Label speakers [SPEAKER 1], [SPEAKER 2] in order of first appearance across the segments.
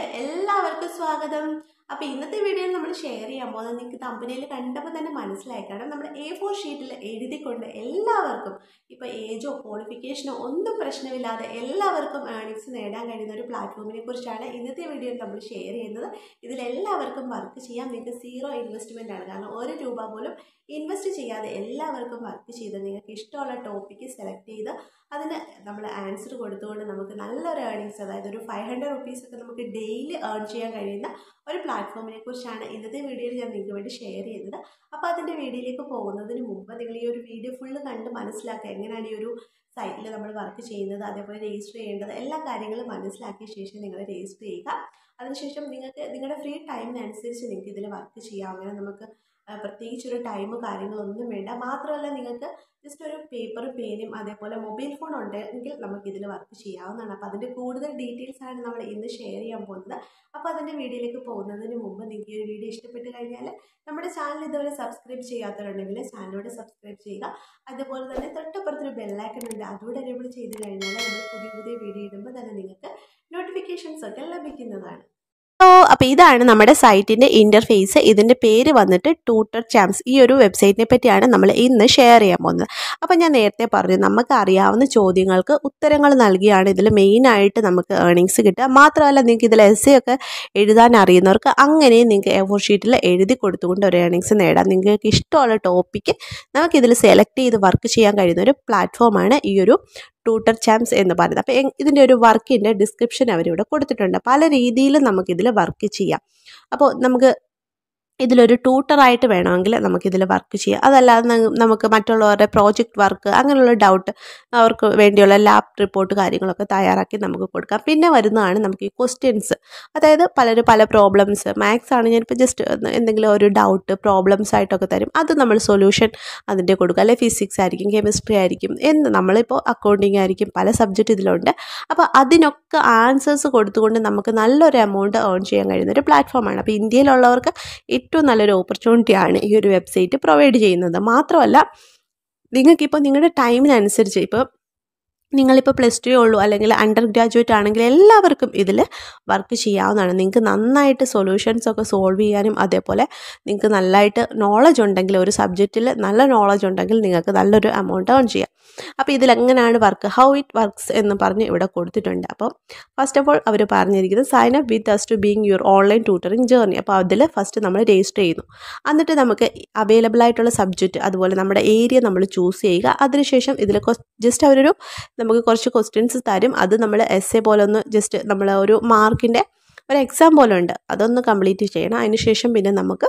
[SPEAKER 1] എല്ലാവർക്കും സ്വാഗതം അപ്പോൾ ഇന്നത്തെ വീഡിയോയിൽ നമ്മൾ ഷെയർ ചെയ്യാൻ പോകുന്നത് നിങ്ങൾക്ക് കമ്പനിയിൽ കണ്ടപ്പോൾ തന്നെ മനസ്സിലായി കാരണം നമ്മൾ എ ഫോർ ഷീറ്റിൽ എഴുതിക്കൊണ്ട് എല്ലാവർക്കും ഇപ്പോൾ ഏജോ ക്വാളിഫിക്കേഷനോ ഒന്നും പ്രശ്നമില്ലാതെ എല്ലാവർക്കും ഏണിങ്സ് നേടാൻ കഴിയുന്ന ഒരു പ്ലാറ്റ്ഫോമിനെ കുറിച്ചാണ് ഇന്നത്തെ വീഡിയോയിൽ നമ്മൾ ഷെയർ ചെയ്യുന്നത് ഇതിൽ എല്ലാവർക്കും വർക്ക് ചെയ്യാം നിങ്ങൾക്ക് സീറോ ഇൻവെസ്റ്റ്മെൻ്റ് ആണ് കാരണം ഒരു രൂപ പോലും ഇൻവെസ്റ്റ് ചെയ്യാതെ എല്ലാവർക്കും വർക്ക് ചെയ്ത് നിങ്ങൾക്ക് ഇഷ്ടമുള്ള ടോപ്പിക്ക് സെലക്ട് ചെയ്ത് അതിന് നമ്മൾ ആൻസർ കൊടുത്തുകൊണ്ട് നമുക്ക് നല്ലൊരു ഏർണിങ്സ് അതായത് ഒരു ഫൈവ് ഹൺഡ്രഡ് റുപ്പീസ് ഒക്കെ നമുക്ക് ഡെയിലി ഏൺ ചെയ്യാൻ കഴിയുന്ന ഒരു പ്ലാറ്റ്ഫോമിനെ കുറിച്ചാണ് ഇന്നത്തെ വീഡിയോയിൽ ഞാൻ നിങ്ങൾക്ക് വേണ്ടി ഷെയർ ചെയ്യുന്നത് അപ്പോൾ അതിൻ്റെ വീഡിയോയിലേക്ക് പോകുന്നതിന് മുമ്പ് നിങ്ങൾ ഈ ഒരു വീഡിയോ ഫുള്ള് കണ്ട് മനസ്സിലാക്കുക എങ്ങനെയാണ് ഈ ഒരു സൈറ്റിൽ നമ്മൾ വർക്ക് ചെയ്യുന്നത് അതേപോലെ രജിസ്റ്റർ ചെയ്യേണ്ടത് എല്ലാ കാര്യങ്ങളും മനസ്സിലാക്കിയ ശേഷം നിങ്ങൾ രജിസ്റ്റർ ചെയ്യുക അതിനുശേഷം നിങ്ങൾക്ക് നിങ്ങളുടെ ഫ്രീ ടൈമിനനുസരിച്ച് നിങ്ങൾക്ക് ഇതിൽ വർക്ക് ചെയ്യാം അങ്ങനെ നമുക്ക് പ്രത്യേകിച്ച് ഒരു ടൈം കാര്യങ്ങളൊന്നും വേണ്ട മാത്രമല്ല നിങ്ങൾക്ക് ജസ്റ്റ് ഒരു പേപ്പറും പേനും അതേപോലെ മൊബൈൽ ഫോൺ ഉണ്ടെങ്കിൽ നമുക്ക് ഇതിൽ വർക്ക് ചെയ്യാവുന്നതാണ് അപ്പോൾ അതിൻ്റെ കൂടുതൽ ഡീറ്റെയിൽസ് ആണ് നമ്മൾ ഇന്ന് ഷെയർ ചെയ്യാൻ പോകുന്നത് അപ്പോൾ അതിൻ്റെ വീഡിയോയിലേക്ക് പോകുന്നതിന് മുമ്പ് നിങ്ങൾക്ക് ഈ ഒരു വീഡിയോ ഇഷ്ടപ്പെട്ട് കഴിഞ്ഞാൽ നമ്മുടെ ചാനൽ ഇതുവരെ സബ്സ്ക്രൈബ് ചെയ്യാത്തവരുണ്ടെങ്കിൽ ചാനലോട് സബ്സ്ക്രൈബ് ചെയ്യുക അതുപോലെ തന്നെ തൊട്ടപ്പുറത്തൊരു ബെല്ലൈക്കൺ ഉണ്ട് അതുകൂടെ എനേബിൾ ചെയ്ത് കഴിഞ്ഞാൽ നമ്മൾ പുതിയ പുതിയ വീഡിയോ ഇടുമ്പോൾ തന്നെ നിങ്ങൾക്ക് നോട്ടിഫിക്കേഷൻസ് ഒക്കെ ലഭിക്കുന്നതാണ്
[SPEAKER 2] സോ അപ്പോൾ ഇതാണ് നമ്മുടെ സൈറ്റിൻ്റെ ഇൻ്റർഫേസ് ഇതിൻ്റെ പേര് വന്നിട്ട് ട്യൂട്ടർ ചാംസ് ഈ ഒരു വെബ്സൈറ്റിനെ പറ്റിയാണ് നമ്മൾ ഇന്ന് ഷെയർ ചെയ്യാൻ പോകുന്നത് അപ്പോൾ ഞാൻ നേരത്തെ പറഞ്ഞു നമുക്ക് അറിയാവുന്ന ചോദ്യങ്ങൾക്ക് ഉത്തരങ്ങൾ നൽകിയാണ് ഇതിൽ മെയിനായിട്ട് നമുക്ക് ഏർണിങ്സ് കിട്ടുക മാത്രമല്ല നിങ്ങൾക്ക് ഇതിൽ എസ് ഒക്കെ എഴുതാൻ അറിയുന്നവർക്ക് അങ്ങനെ നിങ്ങൾക്ക് എ ഫോർ ഷീറ്റിൽ എഴുതി കൊടുത്തുകൊണ്ട് ഒരു ഏർണിങ്സ് നേടാം നിങ്ങൾക്ക് ഇഷ്ടമുള്ള ടോപ്പിക്ക് നമുക്കിതിൽ സെലക്ട് ചെയ്ത് വർക്ക് ചെയ്യാൻ കഴിയുന്ന ഒരു പ്ലാറ്റ്ഫോമാണ് ഈ ഒരു ട്യൂട്ടർ ചാംസ് എന്ന് പറയുന്നത് അപ്പോൾ ഇതിൻ്റെ ഒരു വർക്കിൻ്റെ ഡിസ്ക്രിപ്ഷൻ അവരിവിടെ കൊടുത്തിട്ടുണ്ട് പല രീതിയിലും നമുക്കിതിൽ വർക്ക് ചെയ്യാം അപ്പോൾ നമുക്ക് ഇതിലൊരു ട്യൂട്ടറായിട്ട് വേണമെങ്കിൽ നമുക്കിതിൽ വർക്ക് ചെയ്യാം അതല്ലാതെ നമുക്ക് മറ്റുള്ളവരുടെ പ്രോജക്റ്റ് വർക്ക് അങ്ങനെയുള്ള ഡൗട്ട് അവർക്ക് വേണ്ടിയുള്ള ലാബ് റിപ്പോർട്ട് കാര്യങ്ങളൊക്കെ തയ്യാറാക്കി നമുക്ക് കൊടുക്കാം പിന്നെ വരുന്നതാണ് നമുക്ക് ഈ ക്വസ്റ്റ്യൻസ് അതായത് പലരും പല പ്രോബ്ലംസ് മാത്സ് ആണ് ഞാനിപ്പോൾ ജസ്റ്റ് എന്തെങ്കിലും ഒരു ഡൗട്ട് പ്രോബ്ലംസ് ആയിട്ടൊക്കെ തരും അത് നമ്മൾ സൊല്യൂഷൻ അതിൻ്റെ കൊടുക്കുക അല്ലെങ്കിൽ ഫിസിക്സ് ആയിരിക്കും കെമിസ്ട്രി ആയിരിക്കും എന്ന് നമ്മളിപ്പോൾ അക്കൗണ്ടിങ് ആയിരിക്കും പല സബ്ജക്റ്റ് ഇതിലുണ്ട് അപ്പോൾ അതിനൊക്കെ ആൻസേഴ്സ് കൊടുത്തുകൊണ്ട് നമുക്ക് നല്ലൊരു എമൗണ്ട് ഏൺ ചെയ്യാൻ കഴിയുന്ന ഒരു പ്ലാറ്റ്ഫോമാണ് അപ്പോൾ ഇന്ത്യയിലുള്ളവർക്ക് ഏറ്റവും നല്ലൊരു ഓപ്പർച്യൂണിറ്റിയാണ് ഈ ഒരു വെബ്സൈറ്റ് പ്രൊവൈഡ് ചെയ്യുന്നത് മാത്രമല്ല നിങ്ങൾക്കിപ്പോൾ നിങ്ങളുടെ ടൈമിനനുസരിച്ച് ഇപ്പോൾ നിങ്ങളിപ്പോൾ പ്ലസ് ടു ഉള്ളൂ അല്ലെങ്കിൽ അണ്ടർ ഗ്രാജുവേറ്റ് ആണെങ്കിൽ എല്ലാവർക്കും ഇതിൽ വർക്ക് ചെയ്യാവുന്നതാണ് നിങ്ങൾക്ക് നന്നായിട്ട് സൊല്യൂഷൻസ് ഒക്കെ സോൾവ് ചെയ്യാനും അതേപോലെ നിങ്ങൾക്ക് നല്ലതായിട്ട് നോളജ് ഉണ്ടെങ്കിൽ ഒരു സബ്ജക്റ്റിൽ നല്ല നോളജ് ഉണ്ടെങ്കിൽ നിങ്ങൾക്ക് നല്ലൊരു എമൗണ്ട് ഏൺ ചെയ്യാം അപ്പോൾ ഇതിലെങ്ങനെയാണ് വർക്ക് ഹൗ ഇറ്റ് വർക്ക്സ് എന്ന് പറഞ്ഞ് ഇവിടെ കൊടുത്തിട്ടുണ്ട് അപ്പോൾ ഫസ്റ്റ് ഓഫ് ഓൾ അവർ പറഞ്ഞിരിക്കുന്നത് sign up with us to being your online tutoring journey അപ്പോൾ അതിൽ ഫസ്റ്റ് നമ്മൾ രജിസ്റ്റർ ചെയ്യുന്നു എന്നിട്ട് നമുക്ക് അവൈലബിൾ ആയിട്ടുള്ള സബ്ജക്റ്റ് അതുപോലെ നമ്മുടെ ഏരിയ നമ്മൾ ചൂസ് ചെയ്യുക അതിനുശേഷം ഇതിൽ ജസ്റ്റ് അവരൊരു നമുക്ക് കുറച്ച് ക്വസ്റ്റ്യൻസ് തരും അത് നമ്മൾ എസ് എ പോലെ ഒന്ന് ജസ്റ്റ് നമ്മൾ ഒരു മാർക്കിൻ്റെ ഒരു എക്സാം പോലെ ഉണ്ട് അതൊന്ന് കംപ്ലീറ്റ് ചെയ്യണം അതിനുശേഷം പിന്നെ നമുക്ക്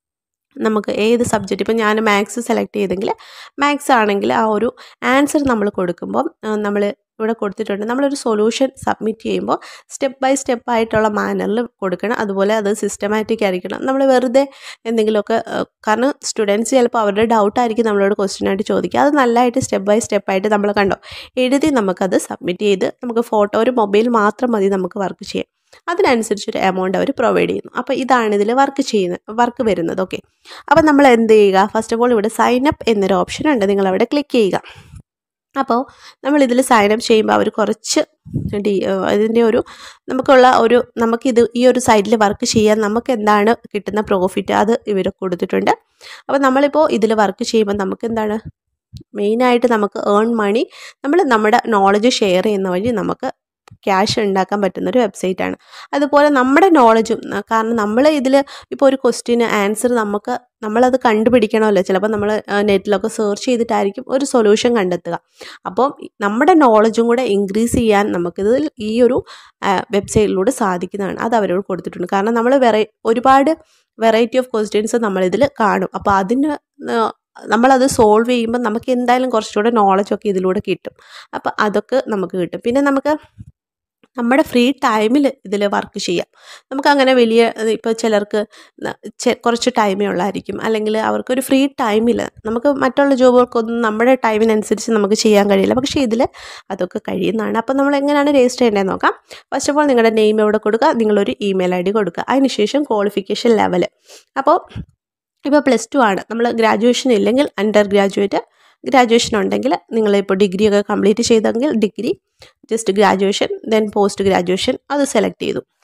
[SPEAKER 2] നമുക്ക് ഏത് സബ്ജക്റ്റ് ഇപ്പം ഞാൻ മാത്സ് സെലക്ട് ചെയ്തെങ്കിൽ മാത്സ് ആണെങ്കിൽ ആ ഒരു ആൻസർ നമ്മൾ കൊടുക്കുമ്പോൾ നമ്മൾ ഇവിടെ കൊടുത്തിട്ടുണ്ട് നമ്മളൊരു സൊല്യൂഷൻ സബ്മിറ്റ് ചെയ്യുമ്പോൾ സ്റ്റെപ്പ് ബൈ സ്റ്റെപ്പ് ആയിട്ടുള്ള മാനറിൽ കൊടുക്കണം അതുപോലെ അത് സിസ്റ്റമാറ്റിക് ആയിരിക്കണം നമ്മൾ വെറുതെ എന്തെങ്കിലുമൊക്കെ കാരണം സ്റ്റുഡൻസ് ചിലപ്പോൾ അവരുടെ ഡൗട്ടായിരിക്കും നമ്മളോട് ക്വസ്റ്റ്യൻ ആയിട്ട് ചോദിക്കുക അത് നല്ലതായിട്ട് സ്റ്റെപ്പ് ബൈ സ്റ്റെപ്പ് ആയിട്ട് നമ്മൾ കണ്ടോ എഴുതി നമുക്കത് സബ്മിറ്റ് ചെയ്ത് നമുക്ക് ഫോട്ടോ ഒരു മൊബൈൽ മാത്രം മതി നമുക്ക് വർക്ക് ചെയ്യാം അതിനനുസരിച്ചൊരു എമൗണ്ട് അവർ പ്രൊവൈഡ് ചെയ്യുന്നു അപ്പോൾ ഇതാണ് ഇതിൽ വർക്ക് ചെയ്യുന്നത് വർക്ക് വരുന്നത് ഓക്കെ അപ്പോൾ നമ്മൾ എന്ത് ചെയ്യുക ഫസ്റ്റ് ഓഫ് ഓൾ ഇവിടെ സൈൻ അപ്പ് എന്നൊരു ഓപ്ഷൻ ഉണ്ട് നിങ്ങൾ അവിടെ ക്ലിക്ക് ചെയ്യുക അപ്പോൾ നമ്മൾ ഇതിൽ സൈൻ അപ്പ് ചെയ്യുമ്പോൾ അവർ കുറച്ച് ഡി ഇതിൻ്റെ ഒരു നമുക്കുള്ള ഒരു നമുക്കിത് ഈ ഒരു സൈഡിൽ വർക്ക് ചെയ്യാൻ നമുക്ക് എന്താണ് കിട്ടുന്ന പ്രോഫിറ്റ് അത് ഇവർ കൊടുത്തിട്ടുണ്ട് അപ്പോൾ നമ്മളിപ്പോൾ ഇതിൽ വർക്ക് ചെയ്യുമ്പോൾ നമുക്ക് എന്താണ് മെയിനായിട്ട് നമുക്ക് ഏൺ മണി നമ്മൾ നമ്മുടെ നോളജ് ഷെയർ ചെയ്യുന്ന വഴി നമുക്ക് ക്യാഷ് ഉണ്ടാക്കാൻ പറ്റുന്ന ഒരു വെബ്സൈറ്റാണ് അതുപോലെ നമ്മുടെ നോളജും കാരണം നമ്മൾ ഇതിൽ ഇപ്പോൾ ഒരു ക്വസ്റ്റ്യന് ആൻസർ നമുക്ക് നമ്മളത് കണ്ടുപിടിക്കണമല്ലോ ചിലപ്പോൾ നമ്മൾ നെറ്റിലൊക്കെ സെർച്ച് ചെയ്തിട്ടായിരിക്കും ഒരു സൊല്യൂഷൻ കണ്ടെത്തുക അപ്പോൾ നമ്മുടെ നോളജും കൂടെ ഇൻക്രീസ് ചെയ്യാൻ നമുക്കിത് ഈ ഒരു വെബ്സൈറ്റിലൂടെ സാധിക്കുന്നതാണ് അത് അവരോട് കൊടുത്തിട്ടുണ്ട് കാരണം നമ്മൾ വെറൈ ഒരുപാട് വെറൈറ്റി ഓഫ് ക്വസ്റ്റ്യൻസ് നമ്മളിതിൽ കാണും അപ്പോൾ അതിന് നമ്മളത് സോൾവ് ചെയ്യുമ്പോൾ നമുക്ക് എന്തായാലും കുറച്ചുകൂടെ നോളജൊക്കെ ഇതിലൂടെ കിട്ടും അപ്പോൾ അതൊക്കെ നമുക്ക് കിട്ടും പിന്നെ നമുക്ക് നമ്മുടെ ഫ്രീ ടൈമിൽ ഇതിൽ വർക്ക് ചെയ്യാം നമുക്കങ്ങനെ വലിയ ഇപ്പോൾ ചിലർക്ക് കുറച്ച് ടൈമേ ഉള്ളായിരിക്കും അല്ലെങ്കിൽ അവർക്കൊരു ഫ്രീ ടൈമിൽ നമുക്ക് മറ്റുള്ള ജോബുകൾക്കൊന്നും നമ്മുടെ ടൈമിനനുസരിച്ച് നമുക്ക് ചെയ്യാൻ കഴിയില്ല പക്ഷേ ഇതിൽ അതൊക്കെ കഴിയുന്നതാണ് അപ്പോൾ നമ്മൾ എങ്ങനെയാണ് രജിസ്റ്റർ ചെയ്യേണ്ടതെന്ന് നോക്കാം ഫസ്റ്റ് ഓഫ് ഓൾ നിങ്ങളുടെ നെയിം എവിടെ കൊടുക്കുക നിങ്ങളൊരു ഇമെയിൽ ഐ ഡി കൊടുക്കുക അതിനുശേഷം ക്വാളിഫിക്കേഷൻ ലെവൽ അപ്പോൾ ഇപ്പോൾ പ്ലസ് ടു ആണ് നമ്മൾ ഗ്രാജുവേഷൻ ഇല്ലെങ്കിൽ അണ്ടർ ഗ്രാജുവേറ്റ് ഗ്രാജുവേഷൻ ഉണ്ടെങ്കിൽ നിങ്ങളിപ്പോൾ ഡിഗ്രി ഒക്കെ കംപ്ലീറ്റ് ചെയ്തെങ്കിൽ degree just graduation then post graduation അത് സെലക്ട് ചെയ്തു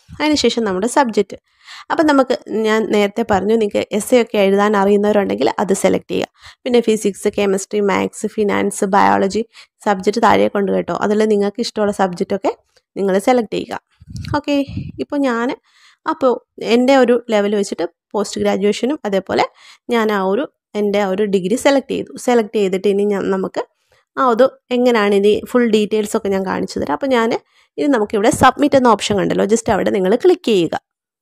[SPEAKER 2] അതിനുശേഷം നമ്മുടെ സബ്ജക്റ്റ് അപ്പം നമുക്ക് ഞാൻ നേരത്തെ പറഞ്ഞു നിങ്ങൾക്ക് എസ് എ ഒക്കെ എഴുതാൻ അറിയുന്നവരുണ്ടെങ്കിൽ അത് സെലക്ട് ചെയ്യുക പിന്നെ physics chemistry maths finance biology subject താഴെ കൊണ്ട് കേട്ടോ അതിൽ നിങ്ങൾക്ക് ഇഷ്ടമുള്ള സബ്ജക്റ്റൊക്കെ നിങ്ങൾ സെലക്ട് ചെയ്യുക ഓക്കെ ഇപ്പോൾ ഞാൻ അപ്പോൾ എൻ്റെ ഒരു ലെവൽ വെച്ചിട്ട് പോസ്റ്റ് ഗ്രാജുവേഷനും അതേപോലെ ഞാൻ ആ ഒരു എൻ്റെ ആ ഒരു ഡിഗ്രി സെലക്ട് ചെയ്തു സെലക്ട് ചെയ്തിട്ട് ഇനി ഞാൻ നമുക്ക് ആ അത് എങ്ങനെയാണ് ഇനി ഫുൾ ഡീറ്റെയിൽസ് ഒക്കെ ഞാൻ കാണിച്ചു തരാം അപ്പോൾ ഞാൻ ഇനി നമുക്കിവിടെ സബ്മിറ്റ് എന്ന ഓപ്ഷൻ കണ്ടല്ലോ ജസ്റ്റ് അവിടെ നിങ്ങൾ ക്ലിക്ക് ചെയ്യുക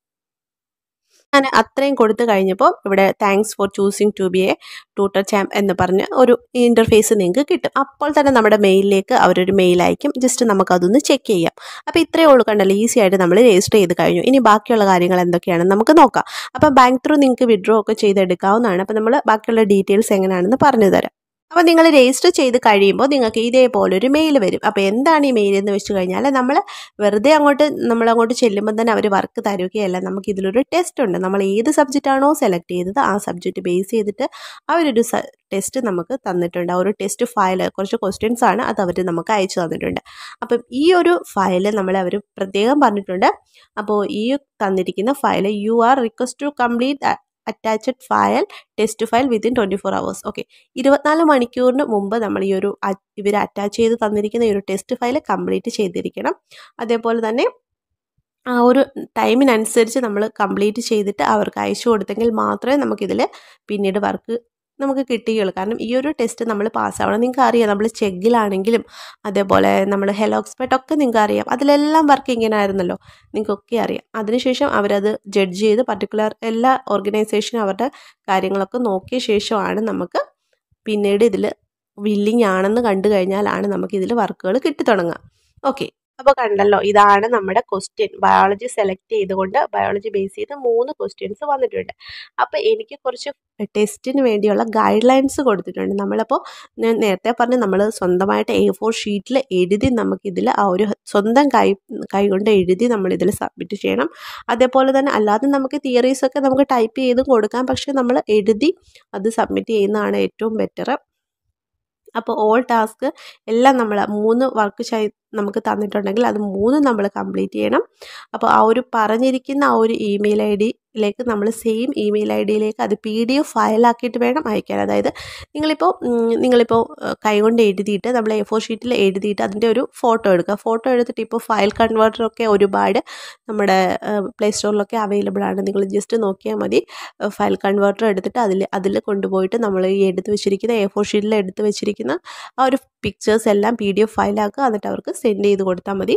[SPEAKER 2] ഞാൻ അത്രയും കൊടുത്തു കഴിഞ്ഞപ്പോൾ ഇവിടെ thanks for choosing to be a Tutor Champ എന്ന് പറഞ്ഞ് ഒരു ഇൻ്റർഫേസ് നിങ്ങൾക്ക് കിട്ടും അപ്പോൾ തന്നെ നമ്മുടെ മെയിലിലേക്ക് അവരൊരു മെയിൽ അയക്കും ജസ്റ്റ് നമുക്കതൊന്ന് ചെക്ക് ചെയ്യാം അപ്പോൾ ഇത്രയേ ഉള്ളൂ കണ്ടല്ലോ ഈസി ആയിട്ട് നമ്മൾ രജിസ്റ്റർ ചെയ്ത് കഴിഞ്ഞു ഇനി ബാക്കിയുള്ള കാര്യങ്ങൾ എന്തൊക്കെയാണെന്ന് നമുക്ക് നോക്കാം അപ്പോൾ ബാങ്ക് ത്രൂ നിങ്ങൾക്ക് വിഡ്രോ ഒക്കെ ചെയ്തെടുക്കാവുന്നതാണ് അപ്പോൾ നമ്മൾ ബാക്കിയുള്ള ഡീറ്റെയിൽസ് എങ്ങനെയാണെന്ന് പറഞ്ഞു തരാം അപ്പോൾ നിങ്ങൾ രജിസ്റ്റർ ചെയ്ത് കഴിയുമ്പോൾ നിങ്ങൾക്ക് ഇതേപോലെ ഒരു മെയിൽ വരും അപ്പോൾ എന്താണ് ഈ മെയിൽ എന്ന് വെച്ച് കഴിഞ്ഞാൽ നമ്മൾ വെറുതെ അങ്ങോട്ട് നമ്മൾ അങ്ങോട്ട് ചെല്ലുമ്പോൾ തന്നെ അവർ വർക്ക് തരുകയല്ല നമുക്ക് ഇതിലൊരു ടെസ്റ്റ് ഉണ്ട് നമ്മൾ ഏത് സബ്ജക്റ്റ് ആണോ സെലക്ട് ചെയ്തത് ആ സബ്ജക്റ്റ് ബേസ് ചെയ്തിട്ട് അവരൊരു ടെസ്റ്റ് നമുക്ക് തന്നിട്ടുണ്ട് ആ ഒരു ടെസ്റ്റ് ഫയൽ കുറച്ച് ക്വസ്റ്റ്യൻസ് ആണ് അത് അവർ നമുക്ക് അയച്ചു തന്നിട്ടുണ്ട് അപ്പം ഈ ഒരു ഫയൽ നമ്മൾ അവർ പ്രത്യേകം പറഞ്ഞിട്ടുണ്ട് അപ്പോൾ ഈ തന്നിരിക്കുന്ന file you are request to complete attached file test file within twenty four hours okay ഇരുപത്തിനാല് മണിക്കൂറിന് മുമ്പ് നമ്മൾ ഈ ഒരു ഇവർ അറ്റാച്ച് ചെയ്ത് തന്നിരിക്കുന്ന ഈ ഒരു ടെസ്റ്റ് ഫയൽ കംപ്ലീറ്റ് ചെയ്തിരിക്കണം അതേപോലെ തന്നെ ആ ഒരു ടൈമിനനുസരിച്ച് നമ്മൾ കംപ്ലീറ്റ് ചെയ്തിട്ട് അവർക്ക് അയച്ചു കൊടുത്തെങ്കിൽ മാത്രമേ നമുക്കിതിൽ പിന്നീട് വർക്ക് നമുക്ക് കിട്ടുകയുള്ളൂ കാരണം ഈ ഒരു ടെസ്റ്റ് നമ്മൾ പാസ്സാവണം നിങ്ങൾക്ക് അറിയാം നമ്മൾ ചെഗിലാണെങ്കിലും അതേപോലെ നമ്മൾ ഹെലോക്സ്പെട്ട് ഒക്കെ നിങ്ങൾക്ക് അറിയാം അതിലെല്ലാം വർക്ക് ഇങ്ങനെ ആയിരുന്നല്ലോ നിങ്ങൾക്കൊക്കെ അറിയാം അതിനുശേഷം അവരത് ജഡ്ജ് ചെയ്ത് പർട്ടിക്കുലർ എല്ലാ ഓർഗനൈസേഷനും അവരുടെ കാര്യങ്ങളൊക്കെ നോക്കിയ ശേഷമാണ് നമുക്ക് പിന്നീട് ഇതിൽ വില്ലിങ് ആണെന്ന് കണ്ടു കഴിഞ്ഞാലാണ് നമുക്ക് ഇതിൽ വർക്കുകൾ കിട്ടിത്തുടങ്ങുക ഓക്കെ അപ്പോൾ കണ്ടല്ലോ ഇതാണ് നമ്മുടെ ക്വസ്റ്റ്യൻ ബയോളജി സെലക്ട് ചെയ്തുകൊണ്ട് ബയോളജി ബേസ് ചെയ്ത് മൂന്ന് ക്വസ്റ്റ്യൻസ് വന്നിട്ടുണ്ട് അപ്പോൾ എനിക്ക് കുറച്ച് ടെസ്റ്റിന് വേണ്ടിയുള്ള ഗൈഡ് ലൈൻസ് കൊടുത്തിട്ടുണ്ട് നമ്മളപ്പോൾ ഞാൻ നേരത്തെ പറഞ്ഞ് നമ്മൾ സ്വന്തമായിട്ട് എ ഫോർ ഷീറ്റിൽ എഴുതി നമുക്കിതിൽ ആ ഒരു സ്വന്തം കൈ കൈ കൊണ്ട് എഴുതി നമ്മളിതിൽ സബ്മിറ്റ് ചെയ്യണം അതേപോലെ തന്നെ അല്ലാതെ നമുക്ക് തിയറീസൊക്കെ നമുക്ക് ടൈപ്പ് ചെയ്തും കൊടുക്കാം പക്ഷേ നമ്മൾ എഴുതി അത് സബ്മിറ്റ് ചെയ്യുന്നതാണ് ഏറ്റവും ബെറ്റർ അപ്പോൾ ഓൾ ടാസ്ക് എല്ലാം നമ്മൾ മൂന്ന് വർക്ക് ചെയ് നമുക്ക് തന്നിട്ടുണ്ടെങ്കിൽ അത് മൂന്നും നമ്മൾ കംപ്ലീറ്റ് ചെയ്യണം അപ്പോൾ ആ ഒരു പറഞ്ഞിരിക്കുന്ന ആ ഒരു ഇമെയിൽ ഐ ഡിയിലേക്ക് നമ്മൾ സെയിം ഇമെയിൽ ഐ ഡിയിലേക്ക് അത് പി ഡി എഫ് ഫയലാക്കിയിട്ട് വേണം അയക്കാൻ അതായത് നിങ്ങളിപ്പോൾ നിങ്ങളിപ്പോൾ കൈകൊണ്ട് എഴുതിയിട്ട് നമ്മൾ എ ഫോർ ഷീറ്റിൽ എഴുതിയിട്ട് അതിൻ്റെ ഒരു ഫോട്ടോ എടുക്കുക ഫോട്ടോ എടുത്തിട്ട് ഇപ്പോൾ ഫയൽ കൺവേർട്ടറൊക്കെ ഒരുപാട് നമ്മുടെ പ്ലേ സ്റ്റോറിലൊക്കെ അവൈലബിൾ ആണ് നിങ്ങൾ ജസ്റ്റ് നോക്കിയാൽ മതി ഫയൽ കൺവേർട്ടർ എടുത്തിട്ട് അതിൽ അതിൽ കൊണ്ടുപോയിട്ട് നമ്മൾ ഈ എടുത്ത് വെച്ചിരിക്കുന്ന എ ഫോർ ഷീറ്റിൽ എടുത്ത് വെച്ചിരിക്കുന്ന ആ ഒരു പിക്ചേഴ്സ് എല്ലാം പി ഡി എഫ് ഫയലാക്കുക എന്നിട്ട് അവർക്ക് സെൻഡ് ചെയ്ത് കൊടുത്താൽ മതി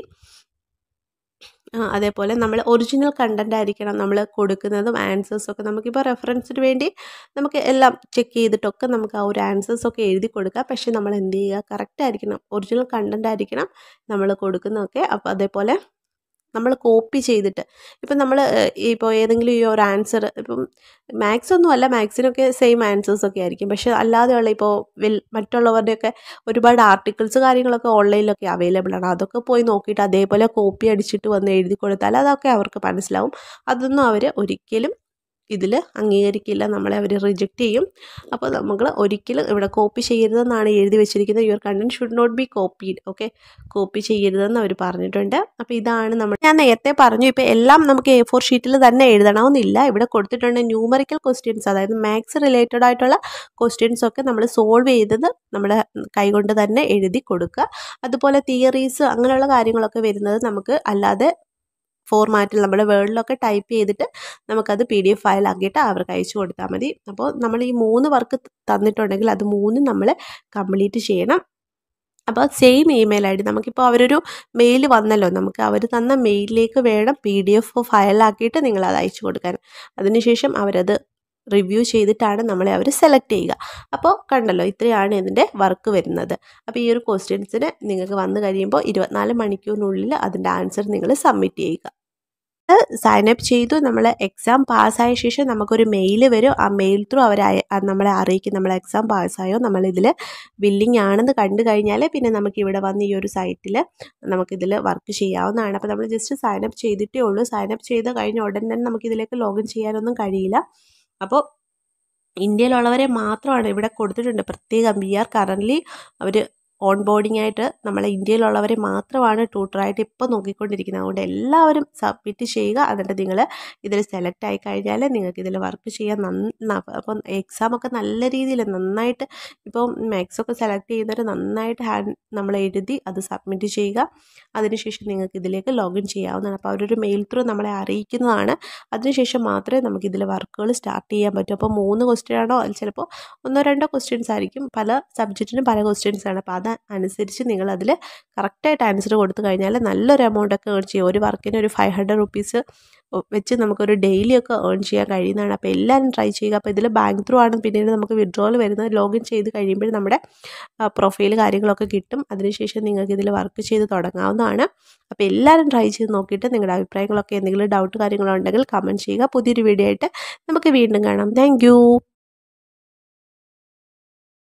[SPEAKER 2] അതേപോലെ നമ്മൾ ഒറിജിനൽ കണ്ടൻ്റ് ആയിരിക്കണം നമ്മൾ കൊടുക്കുന്നതും ആൻസേഴ്സും ഒക്കെ നമുക്കിപ്പോൾ റെഫറൻസിന് വേണ്ടി നമുക്ക് എല്ലാം ചെക്ക് ചെയ്തിട്ടൊക്കെ നമുക്ക് ആ ഒരു ആൻസേഴ്സൊക്കെ എഴുതി കൊടുക്കാം പക്ഷേ നമ്മൾ എന്ത് ചെയ്യുക കറക്റ്റ് ആയിരിക്കണം ഒറിജിനൽ കണ്ടൻ്റ് ആയിരിക്കണം നമ്മൾ കൊടുക്കുന്നതൊക്കെ അപ്പോൾ അതേപോലെ നമ്മൾ കോപ്പി ചെയ്തിട്ട് ഇപ്പം നമ്മൾ ഇപ്പോൾ ഏതെങ്കിലും ഈ ഒരു ആൻസർ ഇപ്പം മാത്സ് ഒന്നും അല്ല മാത്സിനൊക്കെ സെയിം ആൻസേഴ്സ് ഒക്കെ ആയിരിക്കും പക്ഷേ അല്ലാതെയുള്ള ഇപ്പോൾ വെൽ മറ്റുള്ളവരുടെയൊക്കെ ഒരുപാട് ആർട്ടിക്കിൾസ് കാര്യങ്ങളൊക്കെ ഓൺലൈനിലൊക്കെ അവൈലബിൾ ആണ് അതൊക്കെ പോയി നോക്കിയിട്ട് അതേപോലെ കോപ്പി അടിച്ചിട്ട് വന്ന് എഴുതി കൊടുത്താൽ അതൊക്കെ അവർക്ക് മനസ്സിലാവും അതൊന്നും അവർ ഒരിക്കലും ഇതിൽ അംഗീകരിക്കില്ല നമ്മളെ അവർ റിജക്റ്റ് ചെയ്യും അപ്പോൾ നമ്മൾ ഒരിക്കലും ഇവിടെ കോപ്പി ചെയ്യരുതെന്നാണ് എഴുതി വെച്ചിരിക്കുന്നത് your content should not be copied okay copy ചെയ്യരുതെന്ന് അവർ പറഞ്ഞിട്ടുണ്ട് അപ്പോൾ ഇതാണ് നമ്മൾ ഞാൻ നേരത്തെ പറഞ്ഞു ഇപ്പോൾ എല്ലാം നമുക്ക് എ ഫോർ ഷീറ്റിൽ തന്നെ എഴുതണമെന്നില്ല ഇവിടെ കൊടുത്തിട്ടുണ്ട് ന്യൂമറിക്കൽ ക്വസ്റ്റ്യൻസ് അതായത് മാത്സ് റിലേറ്റഡ് ആയിട്ടുള്ള ക്വസ്റ്റ്യൻസ് ഒക്കെ നമ്മൾ സോൾവ് ചെയ്തത് നമ്മുടെ കൈകൊണ്ട് തന്നെ എഴുതി കൊടുക്കുക അതുപോലെ തിയറീസ് അങ്ങനെയുള്ള കാര്യങ്ങളൊക്കെ വരുന്നത് നമുക്ക് അല്ലാതെ ഫോർമാറ്റിൽ നമ്മുടെ വേർഡിലൊക്കെ ടൈപ്പ് ചെയ്തിട്ട് നമുക്കത് പി ഡി എഫ് ഫയലാക്കിയിട്ട് അവർക്ക് അയച്ചു കൊടുത്താൽ മതി അപ്പോൾ നമ്മൾ ഈ മൂന്ന് വർക്ക് തന്നിട്ടുണ്ടെങ്കിൽ അത് മൂന്നും നമ്മൾ കംപ്ലീറ്റ് ചെയ്യണം അപ്പോൾ സെയിം ഇമെയിൽ ഐ ഡി നമുക്കിപ്പോൾ അവരൊരു മെയിൽ വന്നല്ലോ നമുക്ക് അവർ തന്ന മെയിലിലേക്ക് വേണം പി ഡി എഫ് ഫയലാക്കിയിട്ട് നിങ്ങൾ അത് അയച്ചു കൊടുക്കാൻ അതിനുശേഷം അവരത് റിവ്യൂ ചെയ്തിട്ടാണ് നമ്മളെ അവർ സെലക്ട് ചെയ്യുക അപ്പോൾ കണ്ടല്ലോ ഇത്രയാണ് ഇതിൻ്റെ വർക്ക് വരുന്നത് അപ്പോൾ ഈ ഒരു ക്വസ്റ്റ്യൻസിന് നിങ്ങൾക്ക് വന്നു കഴിയുമ്പോൾ ഇരുപത്തിനാല് മണിക്കൂറിനുള്ളിൽ അതിൻ്റെ ആൻസർ നിങ്ങൾ സബ്മിറ്റ് ചെയ്യുക സൈൻ അപ്പ് ചെയ്തു നമ്മൾ എക്സാം പാസ്സായ ശേഷം നമുക്കൊരു മെയിൽ വരും ആ മെയിൽ ത്രൂ അവർ നമ്മളെ അറിയിക്കും നമ്മൾ എക്സാം പാസ്സായോ നമ്മളിതിൽ ബില്ലിംഗ് ആണെന്ന് കണ്ടു കഴിഞ്ഞാൽ പിന്നെ നമുക്ക് ഇവിടെ വന്ന് ഈ ഒരു സൈറ്റിൽ നമുക്കിതിൽ വർക്ക് ചെയ്യാവുന്നതാണ് അപ്പോൾ നമ്മൾ ജസ്റ്റ് സൈൻ അപ്പ് ചെയ്തിട്ടേ ഉള്ളൂ സൈൻ അപ്പ് ചെയ്ത് കഴിഞ്ഞ ഉടൻ തന്നെ നമുക്കിതിലേക്ക് ലോഗിൻ ചെയ്യാനൊന്നും കഴിയില്ല അപ്പോൾ ഇന്ത്യയിലുള്ളവരെ മാത്രമാണ് ഇവിടെ കൊടുത്തിട്ടുണ്ട് പ്രത്യേകം വി ആർ കറൻ്റ്ലി അവർ ഓൺ ബോർഡിംഗ് ആയിട്ട് നമ്മളെ ഇന്ത്യയിലുള്ളവരെ മാത്രമാണ് ട്യൂട്ടറായിട്ട് ഇപ്പോൾ നോക്കിക്കൊണ്ടിരിക്കുന്നത് അതുകൊണ്ട് എല്ലാവരും സബ്മിറ്റ് ചെയ്യുക എന്നിട്ട് നിങ്ങൾ ഇതിൽ സെലക്ട് ആയി കഴിഞ്ഞാൽ നിങ്ങൾക്ക് ഇതിൽ വർക്ക് ചെയ്യാൻ നന്ന അപ്പം എക്സാമൊക്കെ നല്ല രീതിയിൽ നന്നായിട്ട് ഇപ്പോൾ മാത്സ് ഒക്കെ സെലക്ട് ചെയ്യുന്നവർ നന്നായിട്ട് ഹാൻഡ് നമ്മൾ എഴുതി അത് സബ്മിറ്റ് ചെയ്യുക അതിനുശേഷം നിങ്ങൾക്ക് ഇതിലേക്ക് ലോഗിൻ ചെയ്യാവുന്നതാണ് അപ്പോൾ അവരൊരു മെയിൽ ത്രൂ നമ്മളെ അറിയിക്കുന്നതാണ് അതിനുശേഷം മാത്രമേ നമുക്ക് ഇതിൽ വർക്കുകൾ സ്റ്റാർട്ട് ചെയ്യാൻ പറ്റൂ അപ്പോൾ മൂന്ന് ക്വസ്റ്റ്യൻ ആണോ അതിൽ ചിലപ്പോൾ ഒന്നോ രണ്ടോ ക്വസ്റ്റ്യൻസ് ആയിരിക്കും പല സബ്ജക്റ്റിനും പല ക്വസ്റ്റ്യൻസ് ആണ് അപ്പോൾ അത് അനുസരിച്ച് നിങ്ങൾ അതിൽ കറക്റ്റായിട്ട് ആൻസർ കൊടുത്തു കഴിഞ്ഞാൽ നല്ലൊരു എമൗണ്ട് ഒക്കെ ഏൺ ചെയ്യും ഒരു വർക്കിന് ഒരു ഫൈവ് ഹൺഡ്രഡ് റുപ്പീസ് വെച്ച് നമുക്കൊരു ഡെയിലി ഒക്കെ ഏൺ ചെയ്യാൻ കഴിയുന്നതാണ് അപ്പോൾ എല്ലാവരും ട്രൈ ചെയ്യുക അപ്പോൾ ഇതിൽ ബാങ്ക് ത്രൂ ആണ് പിന്നീട് നമുക്ക് വിഡ്രോവൽ വരുന്നത് ലോഗിൻ ചെയ്ത് കഴിയുമ്പോൾ നമ്മുടെ പ്രൊഫൈൽ കാര്യങ്ങളൊക്കെ കിട്ടും അതിനുശേഷം നിങ്ങൾക്ക് ഇതിൽ വർക്ക് ചെയ്ത് തുടങ്ങാവുന്നതാണ് അപ്പോൾ എല്ലാവരും ട്രൈ ചെയ്ത് നോക്കിയിട്ട് നിങ്ങളുടെ അഭിപ്രായങ്ങളൊക്കെ എന്തെങ്കിലും ഡൗട്ട് കാര്യങ്ങളോ ഉണ്ടെങ്കിൽ കമൻറ്റ് ചെയ്യുക പുതിയൊരു വീഡിയോ ആയിട്ട് നമുക്ക് വീണ്ടും കാണാം താങ്ക്